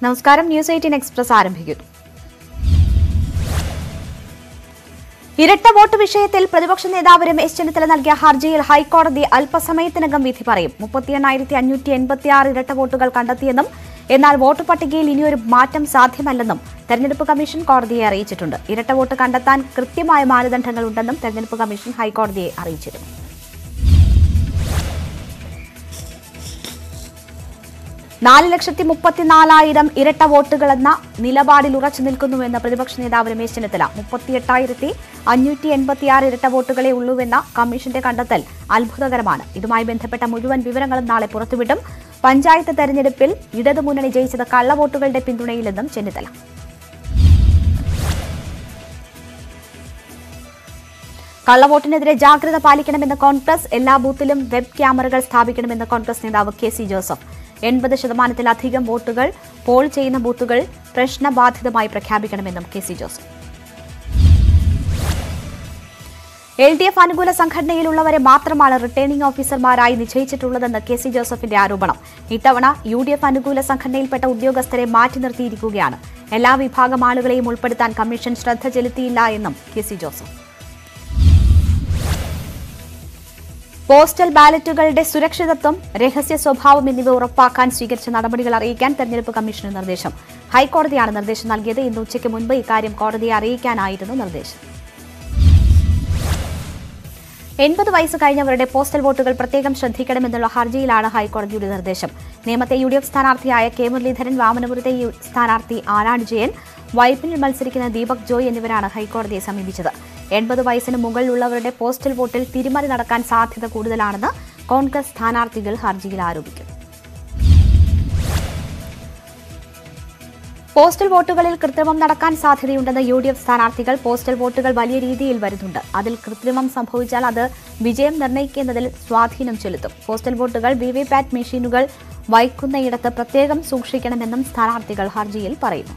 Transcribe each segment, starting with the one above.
നമസ്കാരം news eighteen express ആരംഭിക്കുന്നു ഇരട്ട വോട്ട് വിഷയത്തിൽ പ്രതിപക്ഷ നേതാവ് രമേശ് ചെന്നിത്തല നൽകിയ ഹർജിയിൽ ഹൈക്കോടതി അല്പസമയത്തിനകം വിധി പറയും മുപ്പത്തിയെണ്ണായിരത്തി അഞ്ഞൂറ്റി എൺപത്തിയാറ് ഇരട്ട വോട്ടുകൾ കണ്ടെത്തിയെന്നും എന്നാൽ വോട്ടർ പട്ടികയിൽ ഇനിയൊരു മാറ്റം സാധ്യമല്ലെന്നും തെരഞ്ഞെടുപ്പ് കമ്മീഷൻ കോടതിയെ അറിയിച്ചിട്ടുണ്ട് ഇരട്ട വോട്ട് കണ്ടെത്താൻ കൃത്യമായ മാനദണ്ഡങ്ങളുണ്ടെന്നും തെരഞ്ഞെടുപ്പ് കമ്മീഷൻ ഹൈക്കോടതിയെ അറിയിച്ചിരുന്നു നാല് ലക്ഷത്തി മുപ്പത്തിനാലായിരം ഇരട്ട വോട്ടുകളെന്ന നിലപാടിൽ ഉറച്ചു നിൽക്കുന്നുവെന്ന് പ്രതിപക്ഷ നേതാവ് രമേശ് ചെന്നിത്തല മുപ്പത്തിയെട്ടായിരത്തി അഞ്ഞൂറ്റി എൺപത്തിയാറ് ഇരട്ട വോട്ടുകളെ ഉള്ളൂവെന്ന കമ്മീഷന്റെ കണ്ടെത്തൽ അത്ഭുതകരമാണ് ഇതുമായി ബന്ധപ്പെട്ട മുഴുവൻ വിവരങ്ങളും നാളെ പുറത്തുവിടും പഞ്ചായത്ത് തെരഞ്ഞെടുപ്പിൽ ഇടതുമുന്നണി ജയിച്ചത് കള്ളവോട്ടുകളുടെ പിന്തുണയിലെന്നും ചെന്നിത്തല കള്ളവോട്ടിനെതിരെ ജാഗ്രത പാലിക്കണമെന്ന് കോൺഗ്രസ് എല്ലാ ബൂത്തിലും വെബ് ക്യാമറകൾ സ്ഥാപിക്കണമെന്ന് കോൺഗ്രസ് നേതാവ് കെ സി ജോസഫ് എൺപത് ശതമാനത്തിലധികം വോട്ടുകൾ പോൾ ചെയ്യുന്ന ബൂത്തുകൾ പ്രശ്നബാധിതമായി പ്രഖ്യാപിക്കണമെന്നും K C Joseph L D F അനുകൂല സംഘടനയിലുള്ളവരെ മാത്രമാണ് റിട്ടേണിംഗ് ഓഫീസർമാരായി നിശ്ചയിച്ചിട്ടുള്ളതെന്ന് കെ സി ജോസഫിന്റെ ആരോപണം ഇത്തവണ യു ഡി എഫ് അനുകൂല സംഘടനയിൽപ്പെട്ട ഉദ്യോഗസ്ഥരെ മാറ്റി നിർത്തിയിരിക്കുകയാണ് എല്ലാ വിഭാഗം ആളുകളെയും ഉൾപ്പെടുത്താൻ കമ്മീഷൻ ശ്രദ്ധ ചെലുത്തിയില്ല എന്നും കെ സി ജോസഫ് പോസ്റ്റൽ ബാലറ്റുകളുടെ സുരക്ഷിതത്വം രഹസ്യ സ്വഭാവം എന്നിവ ഉറപ്പാക്കാൻ സ്വീകരിച്ച നടപടികൾ അറിയിക്കാൻ തെരഞ്ഞെടുപ്പ് കമ്മീഷന് നിർദ്ദേശം ഹൈക്കോടതിയാണ് നിർദ്ദേശം നൽകിയത് ഇന്ന് ഉച്ചയ്ക്ക് മുൻപ് ഇക്കാര്യം കോടതിയെ അറിയിക്കാനായിരുന്നു നിർദ്ദേശം എൺപത് വയസ്സ് കഴിഞ്ഞവരുടെ പോസ്റ്റൽ വോട്ടുകൾ പ്രത്യേകം ശ്രദ്ധിക്കണമെന്നുള്ള ഹർജിയിലാണ് ഹൈക്കോടതിയുടെ നിർദ്ദേശം നേമത്തെ യു ഡി എഫ് സ്ഥാനാർത്ഥിയായ കെ മുരളീധരൻ വാമനപുരത്തെ യു- സ്ഥാനാർത്ഥി ആനാട് ജയൻ വൈപ്പിനിൽ മത്സരിക്കുന്ന ദീപക് ജോയ് എന്നിവരാണ് ഹൈക്കോടതിയെ സമീപിച്ചത് എൺപത് വയസ്സിന് മുകളിലുള്ളവരുടെ പോസ്റ്റൽ വോട്ടിൽ തിരിമറി നടക്കാൻ സാധ്യത കൂടുതലാണെന്ന് കോൺഗ്രസ് സ്ഥാനാർത്ഥികൾ ഹർജിയിൽ ആരോപിക്കുന്നു പോസ്റ്റൽ വോട്ടുകളിൽ കൃത്രിമം നടക്കാൻ സാധ്യതയുണ്ടെന്ന് യു ഡി എഫ് സ്ഥാനാർത്ഥികൾ പോസ്റ്റൽ വോട്ടുകൾ വലിയ രീതിയിൽ വരുന്നുണ്ട് അതിൽ കൃത്രിമം സംഭവിച്ചാൽ അത് വിജയം നിർണ്ണയിക്കുന്നതിൽ സ്വാധീനം ചെലുത്തും പോസ്റ്റൽ വോട്ടുകൾ വി വി പാറ്റ് മെഷീനുകൾ വയ്ക്കുന്നയിടത്ത് പ്രത്യേകം സൂക്ഷിക്കണമെന്നും സ്ഥാനാർത്ഥികൾ ഹർജിയിൽ പറയുന്നു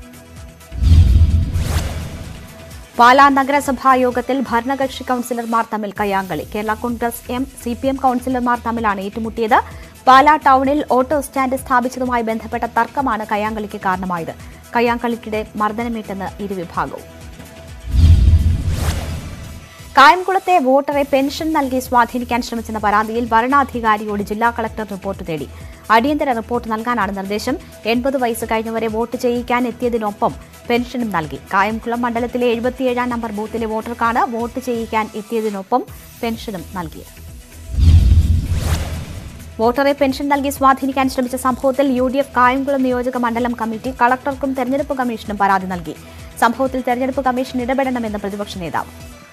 പാലാ നഗരസഭാ യോഗത്തിൽ ഭരണകക്ഷി കൌൺസിലർമാർ തമ്മിൽ കയ്യാങ്കളി Kerala Congress M C P M കൌൺസിലർമാർ തമ്മിലാണ് ഏറ്റുമുട്ടിയത് പാലാ ടൗണിൽ ഓട്ടോ സ്റ്റാൻഡ് സ്ഥാപിച്ചതുമായി ബന്ധപ്പെട്ട തർക്കമാണ് കയ്യാങ്കളിക്ക് കാരണമായത് കയ്യാങ്കളിക്കിടെ മർദ്ദനമേറ്റെന്ന് ഇരുവിഭാഗവും കായംകുളത്തെ വോട്ടറെ പെൻഷൻ നൽകി സ്വാധീനിക്കാൻ ശ്രമിച്ചെന്ന പരാതിയിൽ വരണാധികാരിയോട് ജില്ലാ കളക്ടർ റിപ്പോർട്ട് തേടി അടിയന്തര റിപ്പോർട്ട് നൽകാനാണ് നിർദ്ദേശം എൺപത് വയസ്സ് കഴിഞ്ഞവരെ വോട്ട് ചെയ്യിക്കാൻ എത്തിയതിനൊപ്പം പെൻഷനും നൽകി കായംകുളം മണ്ഡലത്തിലെ എഴുപത്തിയേഴാം നമ്പർ ബൂത്തിലെ വോട്ടർക്കാണ് വോട്ട് ചെയ്യിക്കാൻ എത്തിയതിനൊപ്പം പെൻഷനും നൽകിയത് വോട്ടറെ പെൻഷൻ നൽകി സ്വാധീനിക്കാൻ ശ്രമിച്ച സംഭവത്തിൽ യു ഡി എഫ് കായംകുളം നിയോജക മണ്ഡലം കമ്മിറ്റി കളക്ടർക്കും തെരഞ്ഞെടുപ്പ് കമ്മീഷനും പരാതി നൽകി സംഭവത്തിൽ തെരഞ്ഞെടുപ്പ് കമ്മീഷൻ ഇടപെടണമെന്ന് പ്രതിപക്ഷ നേതാവ്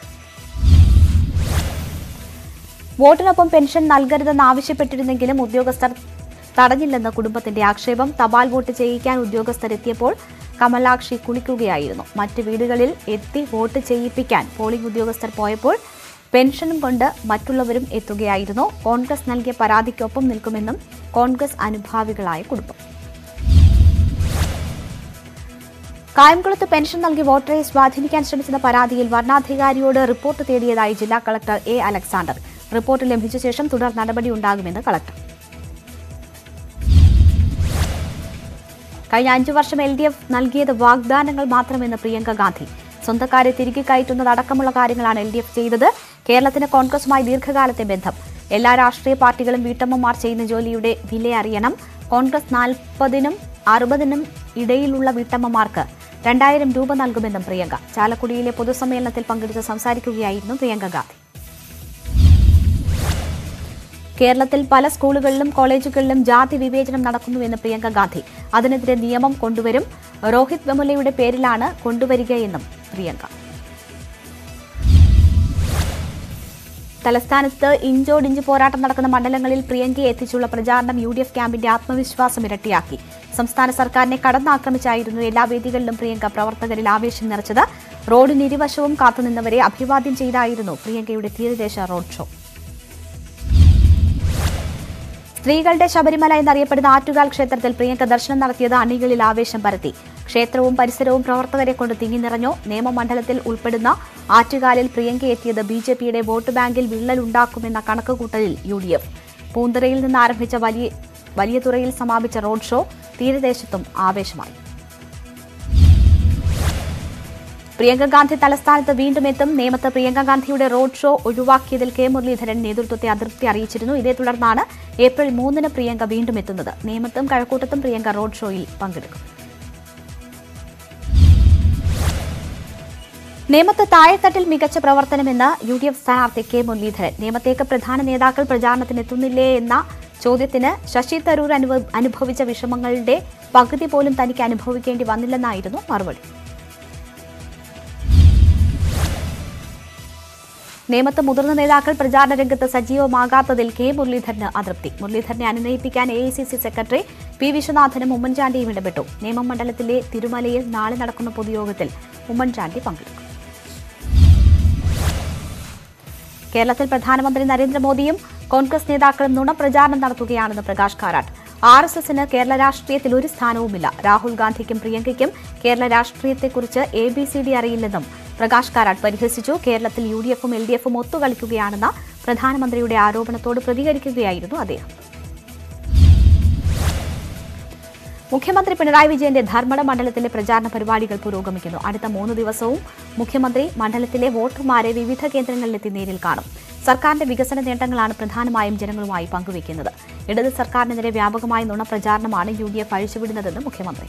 വോട്ടിനൊപ്പം പെൻഷൻ നൽകരുതെന്ന് ആവശ്യപ്പെട്ടിരുന്നെങ്കിലും ഉദ്യോഗസ്ഥർ തടഞ്ഞില്ലെന്ന് കുടുംബത്തിന്റെ ആക്ഷേപം തപാൽ വോട്ട് ചെയ്യിക്കാൻ ഉദ്യോഗസ്ഥരെത്തിയപ്പോൾ കമലാക്ഷി കുളിക്കുകയായിരുന്നു മറ്റ് വീടുകളിൽ എത്തി വോട്ട് ചെയ്യിപ്പിക്കാൻ പോളിംഗ് ഉദ്യോഗസ്ഥർ പോയപ്പോൾ പെൻഷനും കൊണ്ട് മറ്റുള്ളവരും എത്തുകയായിരുന്നു കോൺഗ്രസ് നൽകിയ പരാതിക്കൊപ്പം നിൽക്കുമെന്നും കോൺഗ്രസ് അനുഭാവികളായ കുടുംബം കായംകുളത്ത് പെൻഷൻ നൽകി വോട്ടറെ സ്വാധീനിക്കാൻ ശ്രമിച്ചെന്ന പരാതിയിൽ വരണാധികാരിയോട് റിപ്പോർട്ട് തേടിയതായി ജില്ലാ കളക്ടർ എ അലക്സാണ്ടർ റിപ്പോർട്ട് ലഭിച്ച ശേഷം തുടർ നടപടിയുണ്ടാകുമെന്ന് കളക്ടർ കഴിഞ്ഞ അഞ്ചു വർഷം എൽ ഡി എഫ് നൽകിയത് വാഗ്ദാനങ്ങൾ മാത്രമെന്ന് പ്രിയങ്ക ഗാന്ധി സ്വന്തക്കാരെ തിരികെ കയറ്റുന്നത് അടക്കമുള്ള കാര്യങ്ങളാണ് എൽ ഡി എഫ് ചെയ്തത് കേരളത്തിന് കോൺഗ്രസുമായി ദീർഘകാലത്തെ ബന്ധം എല്ലാ രാഷ്ട്രീയ പാർട്ടികളും വീട്ടമ്മമാർ ചെയ്യുന്ന ജോലിയുടെ വില അറിയണം കോൺഗ്രസ് നാൽപ്പതിനും അറുപതിനും ഇടയിലുള്ള വീട്ടമ്മമാർക്ക് രണ്ടായിരം രൂപ നൽകുമെന്നും പ്രിയങ്ക ചാലക്കുടിയിലെ പൊതുസമ്മേളനത്തിൽ പങ്കെടുത്ത് സംസാരിക്കുകയായിരുന്നു പ്രിയങ്ക ഗാന്ധി കേരളത്തിൽ പല സ്കൂളുകളിലും കോളേജുകളിലും ജാതി വിവേചനം നടക്കുന്നുവെന്ന് പ്രിയങ്ക ഗാന്ധി അതിനെതിരെ നിയമം കൊണ്ടുവരും രോഹിത് വെമുലയുടെ പേരിലാണ് കൊണ്ടുവരികയെന്നും പ്രിയങ്ക തലസ്ഥാനത്ത് ഇഞ്ചോടിഞ്ച് പോരാട്ടം നടക്കുന്ന മണ്ഡലങ്ങളിൽ പ്രിയങ്കയെ എത്തിച്ചുള്ള പ്രചാരണം യു ഡി എഫ് ക്യാമ്പിന്റെ ആത്മവിശ്വാസം ഇരട്ടിയാക്കി സംസ്ഥാന സർക്കാരിനെ കടന്നാക്രമിച്ചായിരുന്നു എല്ലാ വേദികളിലും പ്രിയങ്ക പ്രവർത്തകരിൽ ആവേശം നിറച്ചത് റോഡിന് ഇരുവശവും കാത്തുനിന്നവരെ അഭിവാദ്യം ചെയ്തായിരുന്നു പ്രിയങ്കയുടെ തീരദേശ റോഡ് ഷോ സ്ത്രീകളുടെ ശബരിമല എന്നറിയപ്പെടുന്ന ആറ്റുകാൽ ക്ഷേത്രത്തിൽ പ്രിയങ്ക ദർശനം നടത്തിയത് അണികളിൽ ആവേശം പരത്തി ക്ഷേത്രവും പരിസരവും പ്രവർത്തകരെ കൊണ്ട് തിങ്ങി നിറഞ്ഞു നിയമമണ്ഡലത്തിൽ ഉൾപ്പെടുന്ന ആറ്റുകാലിൽ പ്രിയങ്ക എത്തിയത് ബി ജെ പിയുടെ വോട്ട് ബാങ്കിൽ വിള്ളലുണ്ടാക്കുമെന്ന കണക്കുകൂട്ടലിൽ യു ഡി എഫ് പൂന്തറയിൽ നിന്ന് ആരംഭിച്ച വലിയ വലിയ തുറയിൽ സമാപിച്ച റോഡ് ഷോ തീരദേശത്തും ആവേശമായി പ്രിയങ്ക ഗാന്ധി തലസ്ഥാനത്ത് വീണ്ടും എത്തും നേമത്ത് പ്രിയങ്ക ഗാന്ധിയുടെ റോഡ് ഷോ ഒഴിവാക്കിയതിൽ കെ മുരളീധരൻ നേതൃത്വത്തെ അതൃപ്തി അറിയിച്ചിരുന്നു ഇതേ തുടർന്നാണ് ഏപ്രിൽ മൂന്നിന് പ്രിയങ്ക വീണ്ടും എത്തുന്നത് നേമത്തും കഴക്കൂട്ടത്തും പ്രിയങ്ക റോഡ് ഷോയിൽ പങ്കെടുക്കും നേമത്ത് താഴെത്തട്ടിൽ മികച്ച പ്രവർത്തനമെന്ന് യു ഡി എഫ് സ്ഥാനാർത്ഥി കെ മുരളീധരൻ നേമത്തേക്ക് പ്രധാന നേതാക്കൾ പ്രചാരണത്തിനെത്തുന്നില്ലേ എന്ന ചോദ്യത്തിന് ശശി തരൂർ അനുഭ- അനുഭവിച്ച വിഷമങ്ങളുടെ പകുതി പോലും തനിക്ക് അനുഭവിക്കേണ്ടി വന്നില്ലെന്നായിരുന്നു മറുപടി നേമത്ത് മുതിർന്ന നേതാക്കൾ പ്രചാരണ രംഗത്ത് സജീവമാകാത്തതിൽ കെ മുരളീധരന് അതൃപ്തി മുരളീധരനെ അനുനയിപ്പിക്കാൻ A I C C secretary P വിശ്വനാഥനും ഉമ്മൻചാണ്ടിയും ഇടപെട്ടു നേമം മണ്ഡലത്തിലെ തിരുമലയിൽ നാളെ നടക്കുന്ന പൊതുയോഗത്തിൽ ഉമ്മൻചാണ്ടി പങ്കെടുക്കും കേരളത്തിൽ പ്രധാനമന്ത്രി നരേന്ദ്രമോദിയും കോൺഗ്രസ് നേതാക്കളും നുണപ്രചാരണം നടത്തുകയാണെന്ന് പ്രകാശ് കാരാട്ട് ആർ എസ് എസിന് കേരള രാഷ്ട്രീയത്തിൽ ഒരു സ്ഥാനവുമില്ല രാഹുൽ ഗാന്ധിക്കും പ്രിയങ്കയ്ക്കും കേരള രാഷ്ട്രീയത്തെക്കുറിച്ച് എ ബി സി ഡി അറിയില്ലെന്നും പ്രകാശ് കാരാട്ട് പരിഹസിച്ചു കേരളത്തിൽ യു ഡി എഫും എൽ ഡി എഫും ഒത്തുകളിക്കുകയാണെന്ന പ്രധാനമന്ത്രിയുടെ ആരോപണത്തോട് പ്രതികരിക്കുകയായിരുന്നു അദ്ദേഹം മുഖ്യമന്ത്രി പിണറായി വിജയന്റെ ധർമ്മട മണ്ഡലത്തിലെ പ്രചാരണ പരിപാടികൾ പുരോഗമിക്കുന്നു അടുത്ത മൂന്ന് ദിവസവും മുഖ്യമന്ത്രി മണ്ഡലത്തിലെ വോട്ടർമാരെ വിവിധ കേന്ദ്രങ്ങളിലെത്തി നേരിൽ കാണും സർക്കാരിന്റെ വികസന നേട്ടങ്ങളാണ് പ്രധാനമായും ജനങ്ങളുമായി പങ്കുവയ്ക്കുന്നത് ഇടത് സർക്കാരിനെതിരെ വ്യാപകമായ നുണപ്രചാരണമാണ് യു ഡി എഫ് അഴിച്ചുവിടുന്നതെന്ന് മുഖ്യമന്ത്രി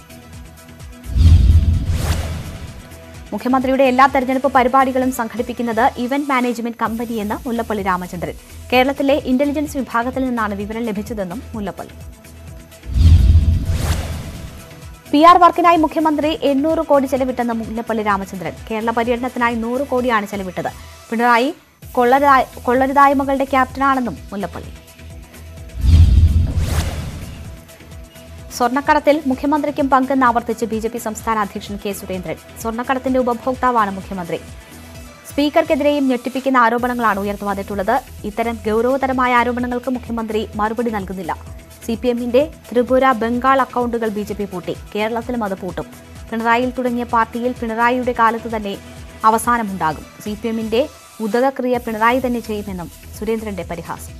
മുഖ്യമന്ത്രിയുടെ എല്ലാ തെരഞ്ഞെടുപ്പ് പരിപാടികളും സംഘടിപ്പിക്കുന്നത് ഇവന്റ് മാനേജ്മെന്റ് കമ്പനിയെന്ന് മുല്ലപ്പള്ളി രാമചന്ദ്രൻ കേരളത്തിലെ ഇന്റലിജൻസ് വിഭാഗത്തിൽ നിന്നാണ് വിവരം ലഭിച്ചതെന്നും മുല്ലപ്പള്ളി പി ആർ വർക്കിനായി മുഖ്യമന്ത്രി എണ്ണൂറ് കോടി ചെലവിട്ടെന്ന് മുല്ലപ്പള്ളി രാമചന്ദ്രൻ കേരള പര്യടനത്തിനായി നൂറ് കോടിയാണ് ചെലവിട്ടത് പിണറായി കൊള്ളരുതാ- കൊള്ളരുതായ്മകളുടെ ക്യാപ്റ്റനാണെന്നും മുല്ലപ്പള്ളി സ്വർണ്ണക്കടത്തിൽ മുഖ്യമന്ത്രിക്കും പങ്കെന്ന് ആവർത്തിച്ച് ബി ജെ പി സംസ്ഥാന അധ്യക്ഷൻ കെ സുരേന്ദ്രൻ സ്വർണ്ണക്കടത്തിന്റെ ഉപഭോക്താവാണ് മുഖ്യമന്ത്രി സ്പീക്കർക്കെതിരെയും ഞെട്ടിപ്പിക്കുന്ന ആരോപണങ്ങളാണ് ഉയർന്നു വന്നിട്ടുള്ളത് ഇത്തരം ഗൌരവതരമായ ആരോപണങ്ങൾക്ക് മുഖ്യമന്ത്രി മറുപടി നൽകുന്നില്ല സി പി എമ്മിന്റെ ത്രിപുര ബംഗാൾ അക്കൗണ്ടുകൾ ബി ജെ പി പൂട്ടി കേരളത്തിലും അത് പൂട്ടും പിണറായിയിൽ തുടങ്ങിയ പാർട്ടിയിൽ പിണറായിയുടെ കാലത്ത് തന്നെ അവസാനമുണ്ടാകും സി പി എമ്മിന്റെ ഉദകക്രിയ പിണറായി തന്നെ ചെയ്യുമെന്നും സുരേന്ദ്രന്റെ പരിഹാസം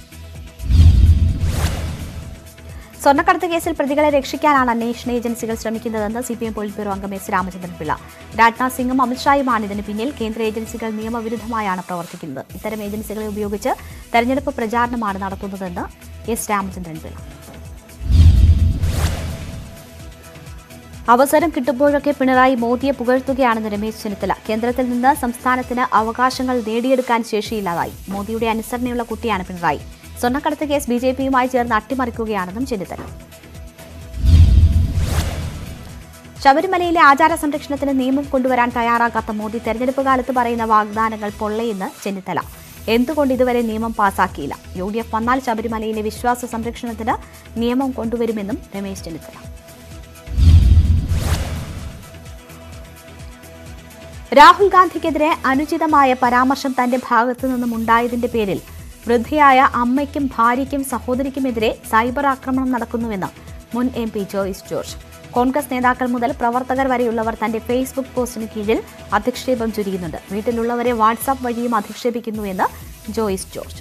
സ്വർണ്ണക്കടത്ത് കേസിൽ പ്രതികളെ രക്ഷിക്കാനാണ് അന്വേഷണ ഏജൻസികൾ ശ്രമിക്കുന്നതെന്ന് C P M polit bureau അംഗം എസ് രാമചന്ദ്രൻ പിള്ള രാജ്നാഥ് സിംഗും അമിത്ഷായുമാണ് ഇതിന് പിന്നിൽ കേന്ദ്ര ഏജൻസികൾ നിയമവിരുദ്ധമായാണ് പ്രവർത്തിക്കുന്നത് ഇത്തരം ഏജൻസികളെ ഉപയോഗിച്ച് തെരഞ്ഞെടുപ്പ് പ്രചാരണമാണ് നടത്തുന്നതെന്ന് എസ് രാമചന്ദ്രൻ പിള്ള അവസരം കിട്ടുമ്പോഴൊക്കെ പിണറായി മോദിയെ പുകഴ്ത്തുകയാണെന്ന് രമേശ് ചെന്നിത്തല കേന്ദ്രത്തിൽ നിന്ന് സംസ്ഥാനത്തിന് അവകാശങ്ങൾ നേടിയെടുക്കാൻ ശേഷിയില്ലാതായി മോദിയുടെ അനുസരണയുള്ള കുട്ടിയാണ് പിണറായി സ്വർണ്ണക്കടത്ത് കേസ് ബി ജെ പിയുമായി ചേർന്ന് അട്ടിമറിക്കുകയാണെന്നും ചെന്നിത്തല ശബരിമലയിലെ ആചാര സംരക്ഷണത്തിന് നിയമം കൊണ്ടുവരാൻ തയ്യാറാകാത്ത മോദി തെരഞ്ഞെടുപ്പ് കാലത്ത് പറയുന്ന വാഗ്ദാനങ്ങൾ പൊള്ളയെന്ന് ചെന്നിത്തല എന്തുകൊണ്ട് ഇതുവരെ നിയമം പാസാക്കിയില്ല യു ഡി എഫ് വന്നാൽ ശബരിമലയിലെ വിശ്വാസ സംരക്ഷണത്തിന് നിയമം കൊണ്ടുവരുമെന്നും രമേശ് ചെന്നിത്തല രാഹുൽ ഗാന്ധിക്കെതിരെ അനുചിതമായ പരാമർശം തന്റെ ഭാഗത്തു നിന്നും ഉണ്ടായതിന്റെ പേരിൽ വൃദ്ധയായ അമ്മയ്ക്കും ഭാര്യയ്ക്കും സഹോദരിക്കുമെതിരെ സൈബർ ആക്രമണം നടക്കുന്നുവെന്ന് മുൻ എം പി ജോയിസ് ജോർജ് കോൺഗ്രസ് നേതാക്കൾ മുതൽ പ്രവർത്തകർ വരെയുള്ളവർ തന്റെ ഫേസ്ബുക്ക് പോസ്റ്റിന് കീഴിൽ അധിക്ഷേപം ചുരിയുന്നുണ്ട് വീട്ടിലുള്ളവരെ വാട്സാപ്പ് വഴിയും അധിക്ഷേപിക്കുന്നുവെന്ന് ജോയിസ് ജോർജ്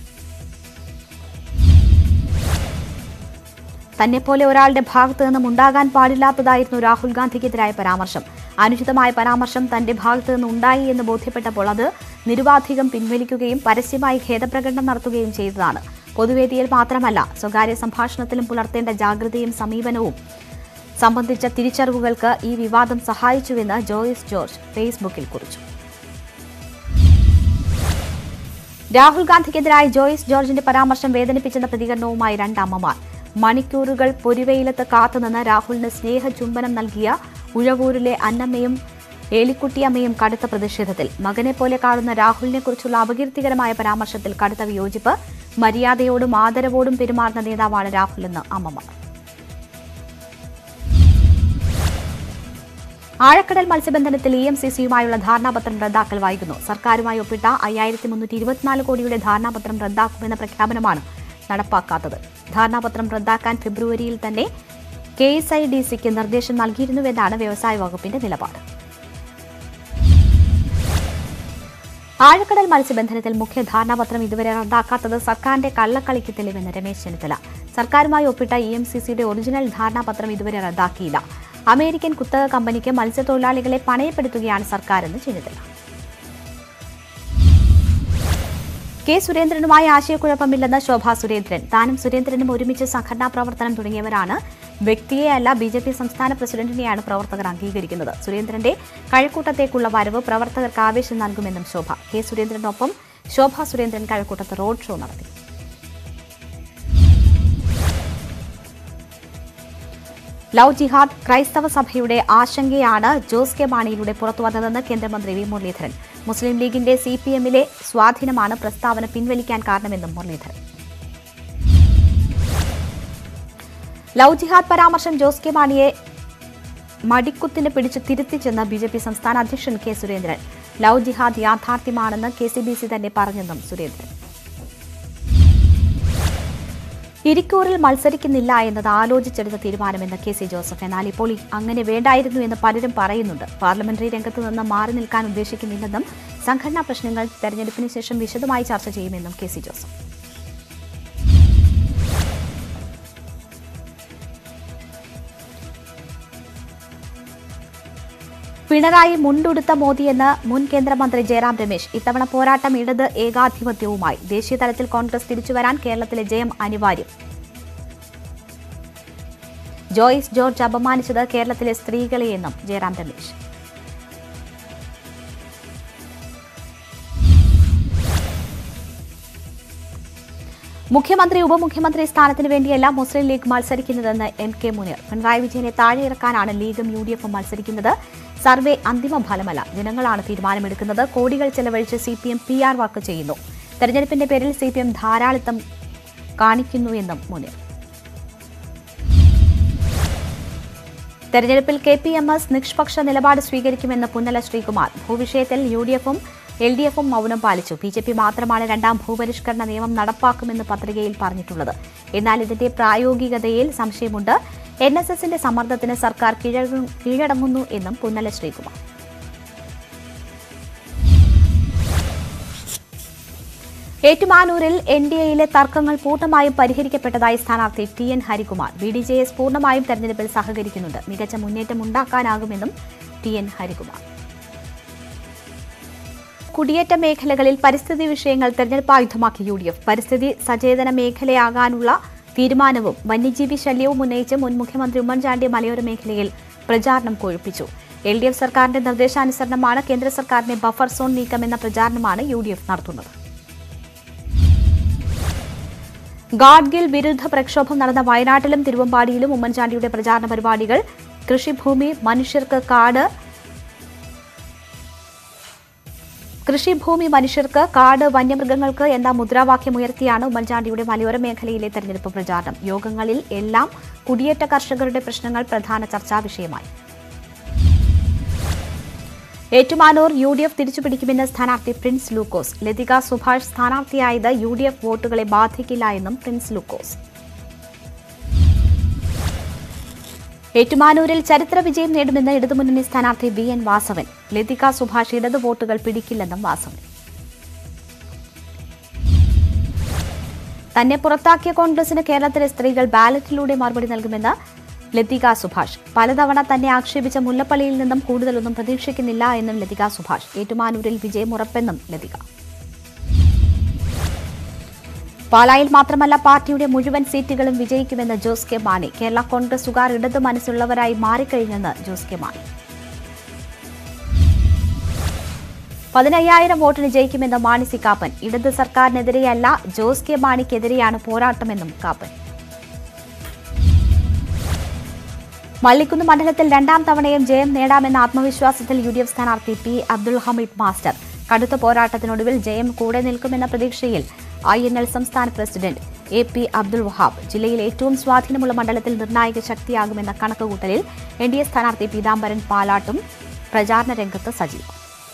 തന്നെപ്പോലെ ഒരാളുടെ ഭാഗത്തു നിന്നും ഉണ്ടാകാൻ പാടില്ലാത്തതായിരുന്നു രാഹുൽ ഗാന്ധിക്കെതിരായ പരാമർശം അനുചിതമായ പരാമർശം തന്റെ ഭാഗത്തു നിന്ന് ഉണ്ടായി എന്ന് ബോധ്യപ്പെട്ടപ്പോൾ അത് നിരുപാധികം പിൻവലിക്കുകയും പരസ്യമായി ഖേദപ്രകടനം നടത്തുകയും ചെയ്തതാണ് പൊതുവേദിയിൽ മാത്രമല്ല സ്വകാര്യ സംഭാഷണത്തിലും പുലർത്തേണ്ട ജാഗ്രതയും സമീപനവും സംബന്ധിച്ച തിരിച്ചറിവുകൾക്ക് ഈ വിവാദം സഹായിച്ചുവെന്ന് ജോയിസ് ജോർജ് ഫേസ്ബുക്കിൽ കുറിച്ചു രാഹുൽ ഗാന്ധിക്കെതിരായ ജോയിസ് ജോർജിന്റെ പരാമർശം വേദനിപ്പിച്ചെന്ന പ്രതികരണവുമായി രണ്ട് അമ്മമാർ മണിക്കൂറുകൾ പൊരിവെയിലത്ത് കാത്തുനിന്ന് രാഹുലിന് സ്നേഹചുംബനം നൽകിയ ഉഴവൂരിലെ അന്നമ്മയും ഏലിക്കുട്ടിയമ്മയും കടുത്ത പ്രതിഷേധത്തിൽ മകനെ പോലെ കാണുന്ന രാഹുലിനെ കുറിച്ചുള്ള അപകീർത്തികരമായ പരാമർശത്തിൽ കടുത്ത വിയോജിപ്പ് മര്യാദയോടും ആദരവോടും പെരുമാറുന്ന നേതാവാണ് രാഹുലെന്ന് അമ്മമാർ ആഴക്കടൽ മത്സ്യബന്ധനത്തിൽ ഇ എം സി സിയുമായുള്ള ധാരണാപത്രം റദ്ദാക്കൽ വൈകുന്നു സർക്കാരുമായി ഒപ്പിട്ട അയ്യായിരത്തി മുന്നൂറ്റി ഇരുപത്തിനാല് കോടിയുടെ ധാരണാപത്രം റദ്ദാക്കുമെന്ന പ്രഖ്യാപനമാണ് നടപ്പാക്കാത്തത് ധാരണാപത്രം റദ്ദാക്കാൻ ഫെബ്രുവരിയിൽ തന്നെ കെ എസ് ഐ ഡി സിക്ക് നിർദ്ദേശം നൽകിയിരുന്നുവെന്നാണ് വ്യവസായ വകുപ്പിന്റെ നിലപാട് ആഴക്കടൽ മത്സ്യബന്ധനത്തിൽ മുഖ്യ ധാരണാപത്രം ഇതുവരെ റദ്ദാക്കാത്തത് സർക്കാരിന്റെ കള്ളക്കളിക്ക് തെളിവെന്ന് രമേശ് ചെന്നിത്തല സർക്കാരുമായി ഒപ്പിട്ട ഇ എം സി സിയുടെ ഒറിജിനൽ ധാരണാപത്രം ഇതുവരെ റദ്ദാക്കിയില്ല അമേരിക്കൻ കുത്തക കമ്പനിക്ക് മത്സ്യത്തൊഴിലാളികളെ പണയപ്പെടുത്തുകയാണ് സർക്കാരെന്ന് ചെന്നിത്തല കെ സുരേന്ദ്രനുമായി ആശയക്കുഴപ്പമില്ലെന്ന് ശോഭാ സുരേന്ദ്രൻ താനും സുരേന്ദ്രനും ഒരുമിച്ച് സംഘടനാ പ്രവർത്തനം തുടങ്ങിയവരാണ് വ്യക്തിയെയല്ല ബി ജെ പി സംസ്ഥാന പ്രസിഡന്റിനെയാണ് പ്രവർത്തകർ അംഗീകരിക്കുന്നത് സുരേന്ദ്രന്റെ കഴക്കൂട്ടത്തേക്കുള്ള വരവ് പ്രവർത്തകർക്ക് ആവേശം നൽകുമെന്നും ശോഭ കെ സുരേന്ദ്രനൊപ്പം ശോഭ സുരേന്ദ്രൻ കഴക്കൂട്ടത്ത് റോഡ് ഷോ നടത്തി ലവ് ജിഹാദ് ക്രൈസ്തവ സഭയുടെ ആശങ്കയാണ് ജോസ് കെ മാണിയിലൂടെ പുറത്തുവന്നതെന്ന് കേന്ദ്രമന്ത്രി വി മുരളീധരൻ മുസ്ലിം ലീഗിന്റെ സി പി എമ്മിലെ സ്വാധീനമാണ് പ്രസ്താവന പിൻവലിക്കാൻ കാരണമെന്നും മുരളീധരൻ ലവ് ജിഹാദ് പരാമർശം ജോസ് കെ മാണിയെ മടിക്കുത്തിന് പിടിച്ച് തിരുത്തിച്ചെന്ന് ബി ജെ പി സംസ്ഥാന അധ്യക്ഷൻ കെ സുരേന്ദ്രൻ ലവ് ജിഹാദ് യാഥാർത്ഥ്യമാണെന്ന് കെ സി ബി സി തന്നെ പറഞ്ഞെന്നും സുരേന്ദ്രൻ ഇരിക്കൂറിൽ മത്സരിക്കുന്നില്ല എന്നത് ആലോചിച്ചെടുത്ത തീരുമാനമെന്ന് കെ സി ജോസഫ് എന്നാൽ ഇപ്പോൾ ഈ അങ്ങനെ വേണ്ടായിരുന്നു എന്ന് പലരും പറയുന്നുണ്ട് പാർലമെന്ററി രംഗത്ത് നിന്ന് മാറി നിൽക്കാൻ ഉദ്ദേശിക്കുന്നില്ലെന്നും സംഘടനാ പ്രശ്നങ്ങൾ തെരഞ്ഞെടുപ്പിന് ശേഷം വിശദമായി ചർച്ച ചെയ്യുമെന്നും കെ സി ജോസഫ് പിണറായി മുണ്ടുടുത്ത മോദിയെന്ന് മുൻ കേന്ദ്രമന്ത്രി ജയറാം രമേശ് ഇത്തവണ പോരാട്ടം ഇടത് ഏകാധിപത്യവുമായി ദേശീയ തലത്തിൽ കോൺഗ്രസ് തിരിച്ചുവരാൻ കേരളത്തിലെ ജയം അനിവാര്യം ജോയ്സ് ജോർജ് അപമാനിച്ചത് കേരളത്തിലെ സ്ത്രീകളെയെന്നും ജയറാം രമേശ് മുഖ്യമന്ത്രി ഉപമുഖ്യമന്ത്രി സ്ഥാനത്തിന് വേണ്ടിയല്ല മുസ്ലിം ലീഗ് മത്സരിക്കുന്നതെന്ന് എം കെ മുനീർ പിണറായി വിജയനെ താഴെയിറക്കാനാണ് ലീഗും യു ഡി എഫും മത്സരിക്കുന്നത് സർവേ അന്തിമ ഫലമല്ല ജനങ്ങളാണ് തീരുമാനമെടുക്കുന്നത് കോടികൾ ചെലവഴിച്ച് C P M P R work ചെയ്യുന്നു തെരഞ്ഞെടുപ്പിന്റെ പേരിൽ സി പി എം ധാരാളിത്തം കാണിക്കുന്നുവെന്നും മുനീർ തെരഞ്ഞെടുപ്പിൽ കെ പി എം എസ് നിഷ്പക്ഷ നിലപാട് സ്വീകരിക്കുമെന്ന് പുന്നല ശ്രീകുമാർ ഭൂവിഷയത്തിൽ യു ഡി എഫും എൽ ഡി എഫും മൗനം പാലിച്ചു ബി ജെ പി മാത്രമാണ് രണ്ടാം ഭൂപരിഷ്കരണ നിയമം നടപ്പാക്കുമെന്ന് പത്രികയിൽ പറഞ്ഞിട്ടുള്ളത് എന്നാൽ ഇതിന്റെ പ്രായോഗികതയിൽ സംശയമുണ്ട് എൻ എസ് എസിന്റെ സമ്മർദ്ദത്തിന് സർക്കാർ കീഴടങ്ങു- കീഴടങ്ങുന്നു എന്നും പുന്നല ശ്രീകുമാർ ഏറ്റുമാനൂരിൽ എൻ ഡി എയിലെ തർക്കങ്ങൾ പൂർണ്ണമായും പരിഹരിക്കപ്പെട്ടതായി സ്ഥാനാർത്ഥി T N Harikumar B D J S പൂർണ്ണമായും തെരഞ്ഞെടുപ്പിൽ സഹകരിക്കുന്നുണ്ട് മികച്ച മുന്നേറ്റം ഉണ്ടാക്കാനാകുമെന്നും ടി എൻ ഹരികുമാർ കുടിയേറ്റ മേഖലകളിൽ പരിസ്ഥിതി വിഷയങ്ങൾ തെരഞ്ഞെടുപ്പ് ആയുധമാക്കി യു ഡി എഫ് പരിസ്ഥിതി സചേതന മേഖലയാകാനുള്ള തീരുമാനവും വന്യജീവി ശല്യവും ഉന്നയിച്ച് മുൻ മുഖ്യമന്ത്രി ഉമ്മൻചാണ്ടി മലയോര മേഖലയിൽ പ്രചാരണം കൊഴുപ്പിച്ചു എൽ ഡി എഫ് സർക്കാരിന്റെ നിർദ്ദേശാനുസരണമാണ് കേന്ദ്ര സർക്കാരിന്റെ ബഫർ സോൺ നീക്കമെന്ന പ്രചാരണമാണ് യു ഡി എഫ് നടത്തുന്നത് ഗാഡ്ഗിൽ വിരുദ്ധ പ്രക്ഷോഭം നടന്ന വയനാട്ടിലും തിരുവമ്പാടിയിലും ഉമ്മൻചാണ്ടിയുടെ പ്രചാരണ പരിപാടികൾ കൃഷിഭൂമി മനുഷ്യർക്ക് കാട് കൃഷിഭൂമി മനുഷ്യർക്ക് കാട് വന്യമൃഗങ്ങൾക്ക് എന്ന മുദ്രാവാക്യമുയർത്തിയാണ് ഉമ്മൻചാണ്ടിയുടെ മലയോര മേഖലയിലെ തെരഞ്ഞെടുപ്പ് പ്രചാരണം യോഗങ്ങളിൽ എല്ലാം കുടിയേറ്റ കർഷകരുടെ പ്രശ്നങ്ങൾ പ്രധാന ചർച്ചാ വിഷയമായി ഏറ്റുമാനൂർ യു ഡി എഫ് തിരിച്ചുപിടിക്കുമെന്ന് സ്ഥാനാർത്ഥി പ്രിൻസ് ലൂക്കോസ് ലതിക സുഭാഷ് സ്ഥാനാർത്ഥിയായത് യു ഡി എഫ് വോട്ടുകളെ ബാധിക്കില്ല എന്നും പ്രിൻസ് ലൂക്കോസ് ഏറ്റുമാനൂരിൽ ചരിത്ര വിജയം നേടുമെന്ന് ഇടതുമുന്നണി സ്ഥാനാർത്ഥി വി എൻ വാസവൻ ലതിക സുഭാഷ് ഇടതു വോട്ടുകൾ പിടിക്കില്ലെന്നും വാസവൻ തന്നെ പുറത്താക്കിയ കോൺഗ്രസിന് കേരളത്തിലെ സ്ത്രീകൾ ബാലറ്റിലൂടെ മറുപടി നൽകുമെന്ന് ലതിക സുഭാഷ് പലതവണ തന്നെ ആക്ഷേപിച്ച മുല്ലപ്പള്ളിയിൽ നിന്നും കൂടുതലൊന്നും പ്രതീക്ഷിക്കുന്നില്ല എന്നും ലതിക സുഭാഷ് ഏറ്റുമാനൂരിൽ വിജയം ഉറപ്പെന്നും ലതിക പാലായിൽ മാത്രമല്ല പാർട്ടിയുടെ മുഴുവൻ സീറ്റുകളും വിജയിക്കുമെന്ന് ജോസ് കെ മാണി കേരള കോൺഗ്രസുകാർ ഇടതു മനസ്സുള്ളവരായി മാറിക്കഴിഞ്ഞെന്ന് ജോസ് കെ മാണി പതിനയ്യായിരം വോട്ടിന് ജയിക്കുമെന്ന് മാണി സി കാപ്പൻ ഇടത് സർക്കാരിനെതിരെയല്ല ജോസ് കെ മാണിക്കെതിരെയാണ് പോരാട്ടമെന്നും കാപ്പൻ മള്ളിക്കുന്ന് മണ്ഡലത്തിൽ രണ്ടാം തവണയും ജയം നേടാമെന്ന ആത്മവിശ്വാസത്തിൽ യു ഡി എഫ് സ്ഥാനാർത്ഥി പി അബ്ദുൾ ഹമീദ് മാസ്റ്റർ കടുത്ത പോരാട്ടത്തിനൊടുവിൽ ജയം കൂടെ നിൽക്കുമെന്ന പ്രതീക്ഷയിൽ ഐ എൻ എൽ സംസ്ഥാന president A P Abdul Wahab ജില്ലയിൽ ഏറ്റവും സ്വാധീനമുള്ള മണ്ഡലത്തിൽ നിർണായക ശക്തിയാകുമെന്ന കണക്കുകൂട്ടലിൽ എൻ ഡി എ സ്ഥാനാർത്ഥി പീതാംബരൻ പാലാട്ടും പ്രചാരണ രംഗത്ത് സജീവം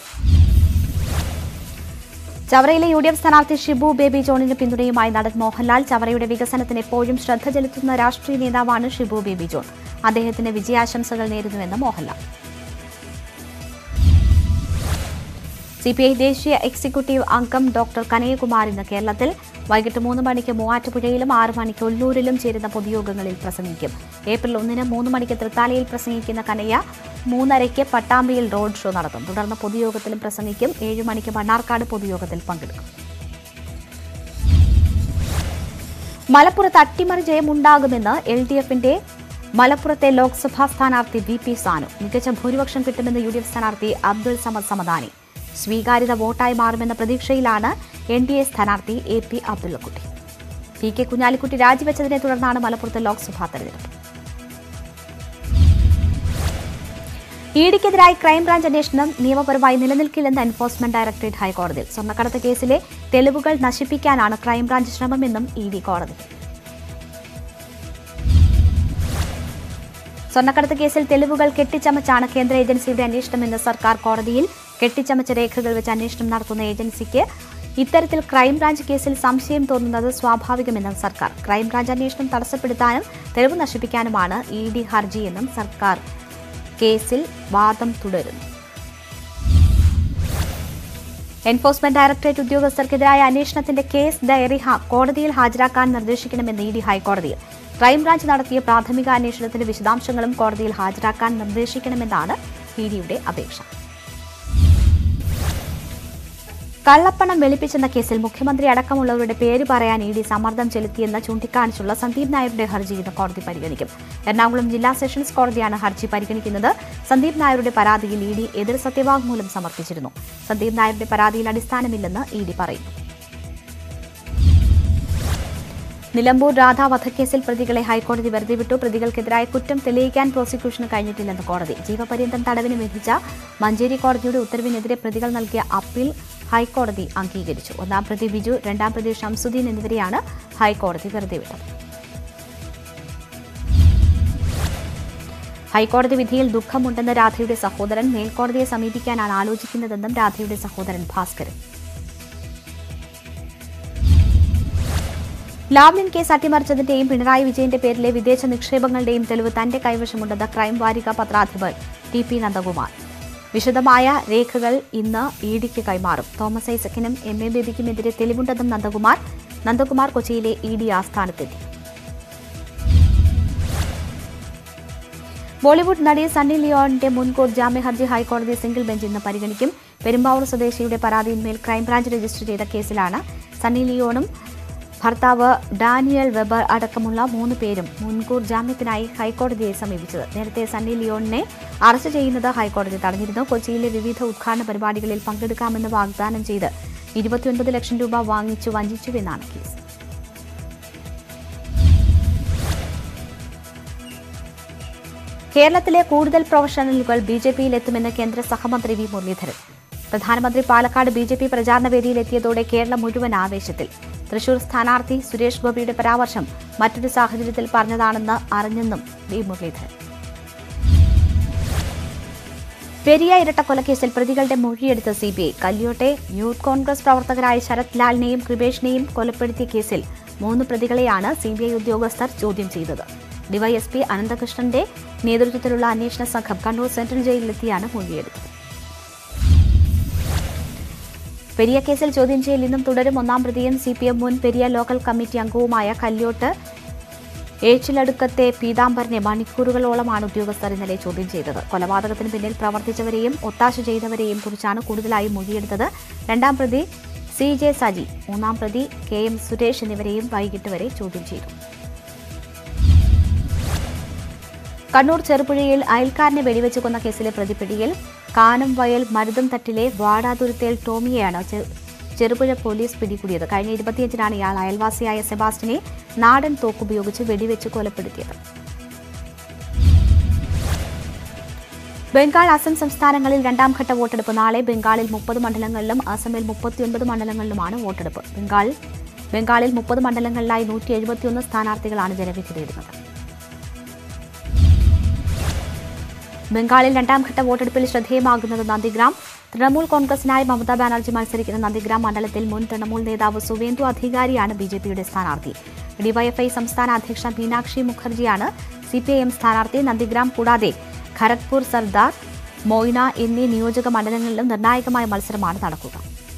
ചവറയിലെ യു ഡി എഫ് സ്ഥാനാർത്ഥി ഷിബു ബേബി ജോണിന് പിന്തുണയുമായി നടൻ മോഹൻലാൽ ചവറയുടെ വികസനത്തിന് എപ്പോഴും ശ്രദ്ധ ചെലുത്തുന്ന രാഷ്ട്രീയ നേതാവാണ് ഷിബു ബേബി ജോൺ അദ്ദേഹത്തിന് വിജയാശംസകൾ നേരുന്നുവെന്ന് മോഹൻലാൽ സി പി ഐ ദേശീയ എക്സിക്യൂട്ടീവ് അംഗം ഡോക്ടർ കനയ്യകുമാർ ഇന്ന് കേരളത്തിൽ വൈകിട്ട് മൂന്ന് മണിക്ക് മൂവാറ്റുപുഴയിലും ആറ് മണിക്ക് ഒല്ലൂരിലും ചേരുന്ന പൊതുയോഗങ്ങളിൽ പ്രസംഗിക്കും ഏപ്രിൽ ഒന്നിന് മൂന്ന് മണിക്ക് തൃത്താലയിൽ പ്രസംഗിക്കുന്ന കനയ്യ മൂന്നരയ്ക്ക് പട്ടാമ്പിയിൽ റോഡ് ഷോ നടത്തും തുടർന്ന് പൊതുയോഗത്തിലും പ്രസംഗിക്കും ഏഴ് മണിക്ക് മണ്ണാർക്കാട് പൊതുയോഗത്തിൽ പങ്കെടുക്കും മലപ്പുറത്ത് അട്ടിമറി ജയമുണ്ടാകുമെന്ന് എൽ ഡി എഫിന്റെ മലപ്പുറത്തെ ലോക്സഭാ സ്ഥാനാർത്ഥി വി പി സാനു മികച്ച ഭൂരിപക്ഷം കിട്ടുമെന്ന് യു ഡി എഫ് സ്ഥാനാർത്ഥി അബ്ദുൾ സമദ് സമദാനി സ്വീകാര്യത വോട്ടായി മാറുമെന്ന പ്രതീക്ഷയിലാണ് എൻ ഡി എ സ്ഥാനാർത്ഥി A P Abdullakutty P K Kunhalikutty രാജിവെച്ചതിനെ തുടർന്നാണ് മലപ്പുറത്തെ ലോക്സഭാ തെരഞ്ഞെടുപ്പ് ഇഡിക്കെതിരായി ക്രൈംബ്രാഞ്ച് അന്വേഷണം നിയമപരമായി നിലനിൽക്കില്ലെന്ന് എൻഫോഴ്സ്മെന്റ് ഡയറക്ടറേറ്റ് ഹൈക്കോടതിയിൽ സ്വർണ്ണക്കടത്ത് കേസിലെ തെളിവുകൾ നശിപ്പിക്കാനാണ് ക്രൈംബ്രാഞ്ച് ശ്രമമെന്നും ഇ ഡി കോടതി സ്വർണ്ണക്കടത്ത് കേസിൽ തെളിവുകൾ കെട്ടിച്ചമച്ചാണ് കേന്ദ്ര ഏജൻസിയുടെ അന്വേഷണമെന്ന് സർക്കാർ കോടതിയിൽ കെട്ടിച്ചമച്ച രേഖകൾ വെച്ച് അന്വേഷണം നടത്തുന്ന ഏജൻസിക്ക് ഇത്തരത്തിൽ ക്രൈംബ്രാഞ്ച് കേസിൽ സംശയം തോന്നുന്നത് സ്വാഭാവികമെന്നും സർക്കാർ ക്രൈംബ്രാഞ്ച് അന്വേഷണം തടസ്സപ്പെടുത്താനും തെളിവ് നശിപ്പിക്കാനുമാണ് ഇ ഡി ഹർജിയെന്നും സർക്കാർ കേസിൽ വാദം തുടരുന്നു എൻഫോഴ്സ്മെന്റ് ഡയറക്ടറേറ്റ് ഉദ്യോഗസ്ഥർക്കെതിരായ അന്വേഷണത്തിന്റെ കേസ് ഡയറി ഹാ- കോടതിയിൽ ഹാജരാക്കാൻ നിർദ്ദേശിക്കണമെന്ന് ഇ ഡി ഹൈക്കോടതിയിൽ ക്രൈംബ്രാഞ്ച് നടത്തിയ പ്രാഥമിക അന്വേഷണത്തിന്റെ വിശദാംശങ്ങളും കോടതിയിൽ ഹാജരാക്കാൻ നിർദ്ദേശിക്കണമെന്നാണ് ഇ ഡിയുടെ അപേക്ഷ കള്ളപ്പണം വെളുപ്പിച്ചെന്ന കേസിൽ മുഖ്യമന്ത്രി അടക്കമുള്ളവരുടെ പേര് പറയാൻ ഇ ഡി സമ്മർദ്ദം ചെലുത്തിയെന്ന് ചൂണ്ടിക്കാണിച്ചുള്ള സന്ദീപ് നായരുടെ ഹർജി ഇന്ന് കോടതി പരിഗണിക്കും എറണാകുളം ജില്ലാ സെഷൻസ് കോടതിയാണ് ഹർജി പരിഗണിക്കുന്നത് സന്ദീപ് നായരുടെ പരാതിയിൽ ഇ ഡി എതിർ സത്യവാങ്മൂലം സമർപ്പിച്ചിരുന്നു സന്ദീപ് നായരുടെ പരാതിയിൽ അടിസ്ഥാനമില്ലെന്ന് ഇ ഡി പറയുന്നു നിലമ്പൂർ രാധ വധക്കേസിൽ പ്രതികളെ ഹൈക്കോടതി വെറുതെ വിട്ടു പ്രതികൾക്കെതിരായ കുറ്റം തെളിയിക്കാൻ പ്രോസിക്യൂഷന് കഴിഞ്ഞിട്ടില്ലെന്ന് കോടതി ജീവപര്യന്തം തടവിന് വിധിച്ച മഞ്ചേരി കോടതിയുടെ ഉത്തരവിനെതിരെ പ്രതികൾ നൽകിയ അപ്പീൽ ഹൈക്കോടതി അംഗീകരിച്ചു ഒന്നാം പ്രതി ബിജു രണ്ടാം പ്രതി ഷംസുദ്ദീൻ എന്നിവരെയാണ് ഹൈക്കോടതി വെറുതെ വിട്ടത് ഹൈക്കോടതി വിധിയിൽ ദുഃഖമുണ്ടെന്ന് രാധയുടെ സഹോദരൻ മേൽക്കോടതിയെ സമീപിക്കാനാണ് ആലോചിക്കുന്നതെന്നും രാധയുടെ സഹോദരൻ ഭാസ്കരൻ ലാവ്ലിൻ കേസ് അട്ടിമറിച്ചതിന്റെയും പിണറായി വിജയന്റെ പേരിലെ വിദേശ നിക്ഷേപങ്ങളുടെയും തെളിവ് തന്റെ കൈവശമുണ്ടെന്ന് ക്രൈം വാരിക പത്രാധിപർ ടി പി നന്ദകുമാർ വിശദമായ രേഖകൾ ഇന്ന് ഇ ഡിക്ക് കൈമാറും തോമസ് ഐസക്കിനും എം എ ബേബിക്കുമെതിരെ തെളിവുണ്ടെന്നും നന്ദകുമാർ നന്ദകുമാർ കൊച്ചിയിലെ ഇ ഡി ആസ്ഥാനത്തെത്തി ബോളിവുഡ് നടി സണ്ണി ലിയോണിന്റെ മുൻകൂർ ജാമ്യ ഹർജി ഹൈക്കോടതി സിംഗിൾ ബെഞ്ച് ഇന്ന് പരിഗണിക്കും പെരുമ്പാവൂർ സ്വദേശിയുടെ പരാതിയിന്മേൽ ക്രൈംബ്രാഞ്ച് രജിസ്റ്റർ ചെയ്ത കേസിലാണ് സണ്ണി ലിയോണും ഭർത്താവ് ഡാനിയൽ വെബർ അടക്കമുള്ള മൂന്ന് പേരും മുൻകൂർ ജാമ്യത്തിനായി ഹൈക്കോടതിയെ സമീപിച്ചത് നേരത്തെ സണ്ണി ലിയോണിനെ അറസ്റ്റ് ചെയ്യുന്നത് ഹൈക്കോടതി തടഞ്ഞിരുന്നു കൊച്ചിയിലെ വിവിധ ഉദ്ഘാടന പരിപാടികളിൽ പങ്കെടുക്കാമെന്ന് വാഗ്ദാനം ചെയ്ത് ഇരുപത്തിയൊൻപത് ലക്ഷം രൂപ വാങ്ങിച്ചു വഞ്ചിച്ചുവെന്നാണ് കേസ് കേരളത്തിലെ കൂടുതൽ പ്രൊഫഷണലുകൾ ബി ജെ പിയിലെത്തുമെന്ന് കേന്ദ്ര സഹമന്ത്രി വി മുരളീധരൻ പ്രധാനമന്ത്രി പാലക്കാട് ബി ജെ പി പ്രചാരണ വേദിയിലെത്തിയതോടെ കേരളം മുഴുവൻ ആവേശത്തിൽ തൃശൂർ സ്ഥാനാർത്ഥി സുരേഷ് ഗോപിയുടെ പരാമർശം മറ്റൊരു സാഹചര്യത്തിൽ പറഞ്ഞതാണെന്ന് അറിഞ്ഞെന്നും വി മുരളീധരൻ പെരിയ ഇരട്ടക്കൊലക്കേസിൽ പ്രതികളുടെ മൊഴിയെടുത്ത സി ബി ഐ കല്യോട്ടെ യൂത്ത് കോൺഗ്രസ് പ്രവർത്തകരായ ശരത് ലാലിനെയും കൃപേഷിനെയും കൊലപ്പെടുത്തിയ കേസിൽ മൂന്ന് പ്രതികളെയാണ് സി ബി ഐ ഉദ്യോഗസ്ഥർ ചോദ്യം ചെയ്തത് ഡിവൈഎസ്പി അനന്തകൃഷ്ണന്റെ നേതൃത്വത്തിലുള്ള അന്വേഷണ സംഘം കണ്ണൂർ സെൻട്രൽ ജയിലിലെത്തിയാണ് മൊഴിയെടുത്തത് പെരിയ കേസിൽ ചോദ്യം ചെയ്യൽ ഇന്നും തുടരും ഒന്നാം പ്രതിയും സി പി എം മുൻ പെരിയ ലോക്കൽ കമ്മിറ്റി അംഗവുമായ കല്യോട്ട് ഏച്ചിലടുക്കത്തെ പീതാംബരനെ മണിക്കൂറുകളോളമാണ് ഉദ്യോഗസ്ഥർ ഇന്നലെ ചോദ്യം ചെയ്തത് കൊലപാതകത്തിന് പിന്നിൽ പ്രവർത്തിച്ചവരെയും ഒത്താശ ചെയ്തവരെയും കുറിച്ചാണ് കൂടുതലായി മൊഴിയെടുത്തത് രണ്ടാം പ്രതി സി ജെ സജി മൂന്നാം പ്രതി കെ എം സുരേഷ് എന്നിവരെയും വൈകിട്ട് വരെ ചോദ്യം ചെയ്തു കണ്ണൂർ ചെറുപുഴയിൽ അയൽക്കാരനെ വെടിവെച്ച് കൊന്ന കേസിലെ പ്രതിപിടിയിൽ കാനം വയൽ മരുതം തട്ടിലെ വാടാതുരുത്തേൽ ടോമിയെയാണ് ചെ- ചെറുപുഴ പോലീസ് പിടികൂടിയത് കഴിഞ്ഞ ഇരുപത്തിയഞ്ചിനാണ് ഇയാൾ അയൽവാസിയായ സെബാസ്റ്റിനെ നാടൻ തോക്കുപയോഗിച്ച് വെടിവെച്ച് കൊലപ്പെടുത്തിയത് ബംഗാൾ അസം സംസ്ഥാനങ്ങളിൽ രണ്ടാം ഘട്ട വോട്ടെടുപ്പ് നാളെ ബംഗാളിൽ മുപ്പത് മണ്ഡലങ്ങളിലും അസമിൽ മുപ്പത്തിയൊൻപത് മണ്ഡലങ്ങളിലുമാണ് വോട്ടെടുപ്പ് ബംഗാൾ ബംഗാളിൽ മുപ്പത് മണ്ഡലങ്ങളിലായി നൂറ്റി എഴുപത്തിയൊന്ന് സ്ഥാനാർത്ഥികളാണ് ജനവിധി തേടുന്നത് ബംഗാളിൽ രണ്ടാം ഘട്ട വോട്ടെടുപ്പിൽ ശ്രദ്ധേയമാകുന്നത് നന്ദിഗ്രാം തൃണമൂൽ കോൺഗ്രസിനായി മമതാ ബാനർജി മത്സരിക്കുന്ന നന്ദിഗ്രാം മണ്ഡലത്തിൽ മുൻ തൃണമൂൽ നേതാവ് സുവേന്ദു അധികാരിയാണ് ബി ജെ പിയുടെ സ്ഥാനാർത്ഥി ഡിവൈഎഫ്ഐ സംസ്ഥാന അധ്യക്ഷ മീനാക്ഷി മുഖർജിയാണ് സി പി ഐ എം സ്ഥാനാർത്ഥി നന്ദിഗ്രാം കൂടാതെ ഖരഗ്പൂർ സർദാർ മൊയ്ന എന്നീ നിയോജക മണ്ഡലങ്ങളിലും നിർണായകമായ മത്സരമാണ് നടക്കുക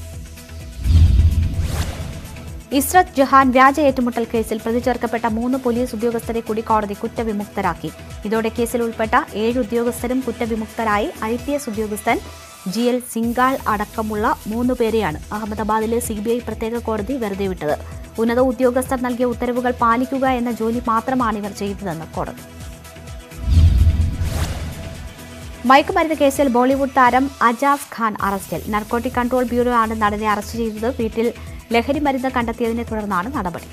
ഇസ്രത് ജഹാൻ വ്യാജ ഏറ്റുമുട്ടൽ കേസിൽ പ്രതി ചേർക്കപ്പെട്ട മൂന്ന് പോലീസ് ഉദ്യോഗസ്ഥരെ കൂടി കോടതി കുറ്റവിമുക്തരാക്കി ഇതോടെ കേസിൽ ഉൾപ്പെട്ട ഏഴ് ഉദ്യോഗസ്ഥരും കുറ്റവിമുക്തരായി ഐ പി എസ് ഉദ്യോഗസ്ഥൻ ജി എൽ സിംഗാൾ അടക്കമുള്ള മൂന്ന് പേരെയാണ് അഹമ്മദാബാദിലെ സി ബി ഐ പ്രത്യേക കോടതി വെറുതെ വിട്ടത് ഉന്നത ഉദ്യോഗസ്ഥർ നൽകിയ ഉത്തരവുകൾ പാലിക്കുക എന്ന ജോലി മാത്രമാണ് ഇവർ ചെയ്തതെന്ന് കോടതി മയക്കുമരുന്ന് കേസിൽ ബോളിവുഡ് താരം അജാസ് ഖാൻ അറസ്റ്റിൽ നർക്കോട്ടിക് കൺട്രോൾ ബ്യൂറോ ആണ് നടനെ അറസ്റ്റ് ചെയ്തത് വീട്ടിൽ ലഹരി മരുന്ന് കണ്ടെത്തിയതിനെ തുടർന്നാണ് നടപടി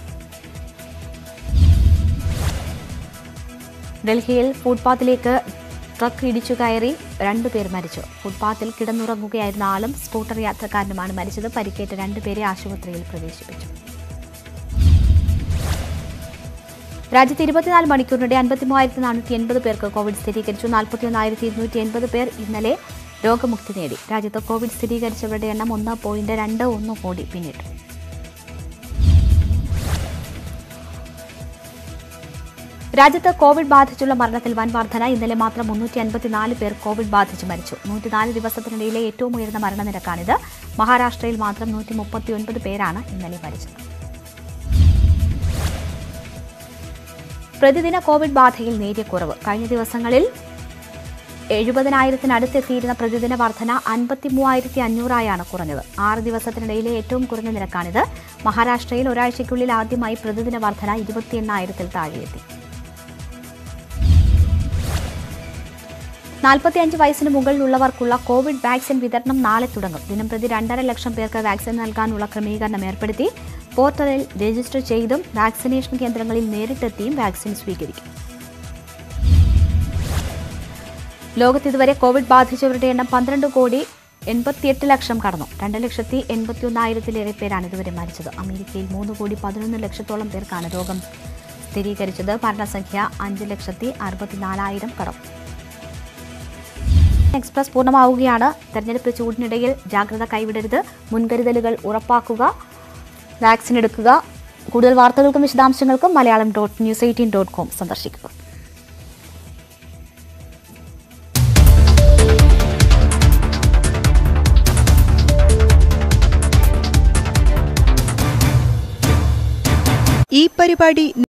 ഡൽഹിയിൽ ഫുട്പാത്തിലേക്ക് ട്രക്ക് ഇടിച്ചു കയറി രണ്ടുപേർ മരിച്ചു ഫുട്പാത്തിൽ കിടന്നുറങ്ങുകയായിരുന്ന ആളും സ്കൂട്ടർ യാത്രക്കാരനുമാണ് മരിച്ചത് പരിക്കേറ്റ രണ്ടുപേരെ ആശുപത്രിയിൽ പ്രവേശിപ്പിച്ചു രാജ്യത്ത് ഇരുപത്തിനാല് മണിക്കൂറിനിടെ അൻപത്തി മൂവായിരത്തി നാനൂറ്റി എൺപത് പേർക്ക് കോവിഡ് സ്ഥിരീകരിച്ചു നാൽപ്പത്തിയൊന്നായിരത്തി ഇരുന്നൂറ്റി എൺപത് പേർ ഇന്നലെ രോഗമുക്തി നേടി രാജ്യത്ത് കോവിഡ് സ്ഥിരീകരിച്ചവരുടെ എണ്ണം ഒന്ന് പോയിന്റ് രണ്ട് ഒന്ന് കോടി പിന്നിട്ടു രാജ്യത്ത് കോവിഡ് ബാധിച്ചുള്ള മരണത്തിൽ വൻ വർധന ഇന്നലെ മാത്രം മുന്നൂറ്റി അൻപത്തിനാല് പേർ കോവിഡ് ബാധിച്ച് മരിച്ചു നൂറ്റിനാല് ദിവസത്തിനിടയിലെ ഏറ്റവും ഉയർന്ന മരണനിരക്കാണിത് മഹാരാഷ്ട്രയിൽ മാത്രം നൂറ്റി മുപ്പത്തിയൊൻപത് പേരാണ് ഇന്നലെ മരിച്ചത് പ്രതിദിന കോവിഡ് ബാധയിൽ നേരിയ കുറവ് കഴിഞ്ഞ ദിവസങ്ങളിൽ എഴുപതിനായിരത്തിനടുത്തെത്തിയിരുന്ന പ്രതിദിന വർധന അൻപത്തി മൂവായിരത്തി അഞ്ഞൂറായാണ് കുറഞ്ഞത് ആറ് ദിവസത്തിനിടയിലെ ഏറ്റവും കുറഞ്ഞ നിരക്കാണിത് മഹാരാഷ്ട്രയിൽ ഒരാഴ്ചയ്ക്കുള്ളിൽ ആദ്യമായി പ്രതിദിന വർധന ഇരുപത്തി എണ്ണായിരത്തിൽ താഴെയെത്തി നാൽപ്പത്തിയഞ്ച് വയസ്സിന് മുകളിലുള്ളവർക്കുള്ള കോവിഡ് വാക്സിൻ വിതരണം നാളെ തുടങ്ങും ദിനംപ്രതി രണ്ടര ലക്ഷം പേർക്ക് വാക്സിൻ നൽകാനുള്ള ക്രമീകരണം ഏർപ്പെടുത്തി പോർട്ടലിൽ രജിസ്റ്റർ ചെയ്തും വാക്സിനേഷൻ കേന്ദ്രങ്ങളിൽ നേരിട്ടെത്തിയും വാക്സിൻ സ്വീകരിക്കും ലോകത്ത് ഇതുവരെ കോവിഡ് ബാധിച്ചവരുടെ എണ്ണം പന്ത്രണ്ട് കോടി എൺപത്തിയെട്ട് ലക്ഷം കടന്നു രണ്ട് ലക്ഷത്തി എൺപത്തിയൊന്നായിരത്തിലേറെ പേരാണ് ഇതുവരെ മരിച്ചത് അമേരിക്കയിൽ മൂന്ന് കോടി പതിനൊന്ന് ലക്ഷത്തോളം പേർക്കാണ് രോഗം സ്ഥിരീകരിച്ചത് മരണസംഖ്യ അഞ്ച് ലക്ഷത്തി അറുപത്തിനാലായിരം കടന്നു എക്സ്പ്രസ് പൂർണ്ണമാവുകയാണ് തെരഞ്ഞെടുപ്പ് ചൂടിനിടയിൽ ജാഗ്രത കൈവിടരുത് മുൻകരുതലുകൾ ഉറപ്പാക്കുക വാക്സിൻ എടുക്കുക കൂടുതൽ വാർത്തകൾക്കും വിശദാംശങ്ങൾക്കും Malayalam dot news eighteen dot com സന്ദർശിക്കുക ഈ പരിപാടി